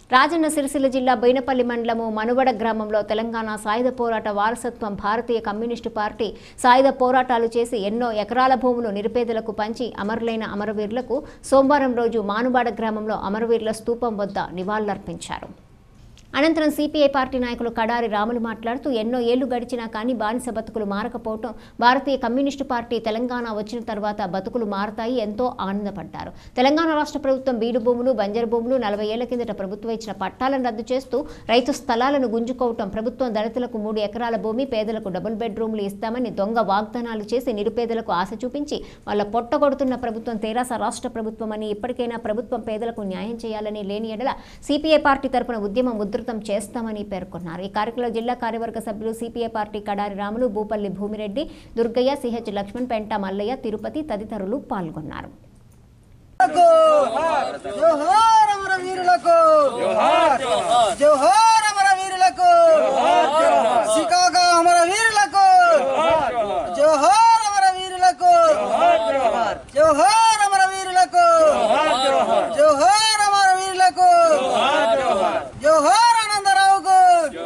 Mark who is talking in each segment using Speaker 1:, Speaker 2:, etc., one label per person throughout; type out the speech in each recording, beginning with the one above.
Speaker 1: రాజన్న సిరిసిల్ల జిల్లా బోయినపల్లి మండలము మనువడ గ్రామంలో తెలంగాణ సాయుధ పోరాట వారసత్వం భారతీయ కమ్యూనిస్టు పార్టీ సాయుధ పోరాటాలు చేసి ఎన్నో ఎకరాల భూములు నిరుపేదలకు పంచి అమరులైన అమరవీరులకు సోమవారం రోజు మానుబాడ గ్రామంలో అమరవీరుల స్తూపం వద్ద నివాళులర్పించారు అనంతరం సిపిఐ పార్టీ నాయకులు కడారి రాములు మాట్లాడుతూ ఎన్నో ఏళ్లు గడిచినా కానీ బానిస బతుకులు మారకపోవటం భారతీయ కమ్యూనిస్టు పార్టీ తెలంగాణ వచ్చిన తర్వాత బతుకులు మారతాయి ఎంతో ఆనందపడ్డారు తెలంగాణ రాష్ట్ర ప్రభుత్వం బీడు భూములు బంజరు భూములు నలభై ఏళ్ల కిందట ప్రభుత్వం ఇచ్చిన పట్టాలను రద్దు చేస్తూ రైతు స్థలాలను గుంజుకోవటం ప్రభుత్వం దళితులకు మూడు ఎకరాల భూమి పేదలకు డబుల్ బెడ్రూమ్లు ఇస్తామని దొంగ వాగ్దానాలు చేసి నిరుపేదలకు ఆశ చూపించి వాళ్ళ పొట్టగొడుతున్న ప్రభుత్వం తెరాస రాష్ట్ర ప్రభుత్వం అని ఇప్పటికైనా ప్రభుత్వం పేదలకు న్యాయం చేయాలని లేని ఎడల సిపిఐ పార్టీ తరపున ఉద్యమం ఉధృతం చేస్తామని పేర్కొన్నారు ఈ కార్యక్రమంలో జిల్లా కార్యవర్గ సభ్యులు CPI party Kadari Ramulu Bhupalli Bhumireddy Durgaiah CH Laxman Penta Mallaiah Tirupati తదితరులు పాల్గొన్నారు
Speaker 2: జోహార్ అమర వీరులకు జోహార్ అమర వీరులకు సికాగో అమర వీరులకు జోహార్ అమర వీరులకు జోహార్ అమర వీరులకు జోహార్ అమర వీరులకు జోహార్ ఆనందరావుకు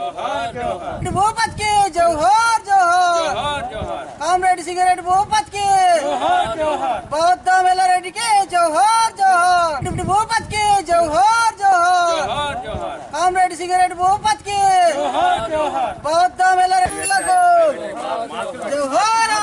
Speaker 2: భూపత్ కి జోహార్ జోహార్ కామ్రేడ్ సిగరెట్ భూపత్ కి బౌద్ధ మెల్లారెడ్డికి జోహార్ జోహార్ డిప్యూటీ భూపత్ కి జోహార్ జోహార్ కామ్రేడ్ సిగరెట్ భూపత్ కి బౌద్ధ మెల్లారెడ్డిలకు జోహార్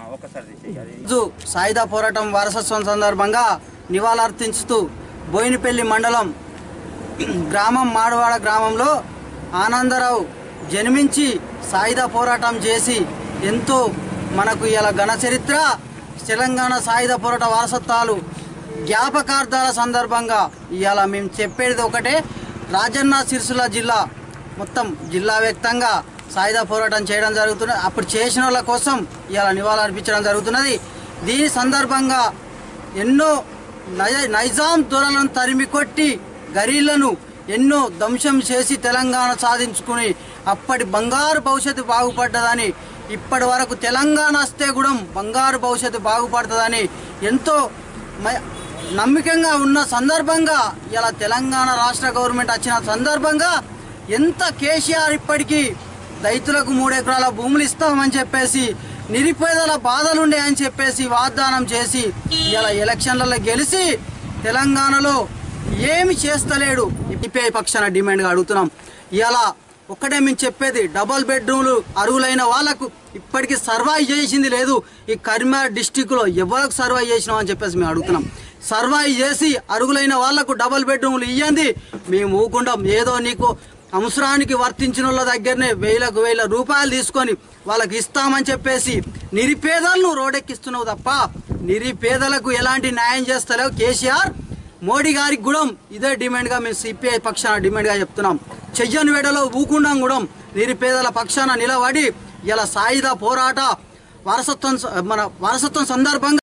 Speaker 2: రోజు సాయుధ పోరాటం వారసత్వం సందర్భంగా నివాళులర్పించుతూ బోయినపల్లి మండలం గ్రామం మాడవాడ గ్రామంలో ఆనందరావు జన్మించి సాయుధ పోరాటం చేసి ఎంతో మనకు ఇలా ఘన చరిత్ర తెలంగాణ సాయుధ పోరాట వారసత్వాలు జ్ఞాపకార్థాల సందర్భంగా ఇవాళ మేము చెప్పేది ఒకటే రాజన్న సిరిసిల్ల జిల్లా మొత్తం జిల్లా వ్యాప్తంగా సాయుధ పోరాటం చేయడం జరుగుతున్నది అప్పుడు చేసిన వాళ్ళ కోసం ఇవాళ నివాళులు అర్పించడం జరుగుతున్నది దీని సందర్భంగా ఎన్నో నై- నైజాం దొరలను తరిమి కొట్టి గరీలను ఎన్నో ధ్వంసం చేసి తెలంగాణ సాధించుకుని అప్పటి బంగారు భవిష్యత్తు బాగుపడ్డదని ఇప్పటి వరకు తెలంగాణ వస్తే కూడా బంగారు భవిష్యత్తు బాగుపడుతుందని ఎంతో మ- నమ్మకంగా ఉన్న సందర్భంగా ఇలా తెలంగాణ రాష్ట్ర గవర్నమెంట్ వచ్చిన సందర్భంగా ఎంత కేసీఆర్ ఇప్పటికీ రైతులకు మూడు ఎకరాల భూములు ఇస్తామని చెప్పేసి నిరుపేదల బాధలుండే అని చెప్పేసి వాగ్దానం చేసి ఇలా ఎలక్షన్లలో గెలిచి తెలంగాణలో ఏమి చేస్తలేడు సిపిఐ పక్షాన డిమాండ్గా అడుగుతున్నాం ఇలా ఒక్కటే మేము చెప్పేది డబల్ బెడ్రూమ్లు అర్హులైన వాళ్ళకు ఇప్పటికీ సర్వైవ్ చేసింది లేదు ఈ కరీంనగర్ డిస్టిక్ లో ఎవరికి సర్వైవ్ చేసినాం అని చెప్పేసి మేము అడుగుతున్నాం సర్వైవ్ చేసి అర్హులైన వాళ్లకు డబల్ బెడ్రూమ్లు ఇవ్వండి మేము ఊకుండాం ఏదో నీకు అవసరానికి వర్తించిన వాళ్ళ దగ్గరనే వేలకు వేల రూపాయలు తీసుకొని వాళ్ళకి ఇస్తామని చెప్పేసి నిరుపేదలను రోడెక్కిస్తున్నావు తప్ప నిరుపేదలకు ఎలాంటి న్యాయం చేస్తలేవు కేసీఆర్ మోడీ గారికి కూడా ఇదే డిమాండ్ గా మేము సిపిఐ పక్షాన డిమాండ్ గా చెప్తున్నాం చెయ్యని వేడలో ఊకుండం కూడా నిరుపేదల పక్షాన నిలబడి ఇలా సాయుధ పోరాట వారసత్వం మన వారసత్వం సందర్భంగా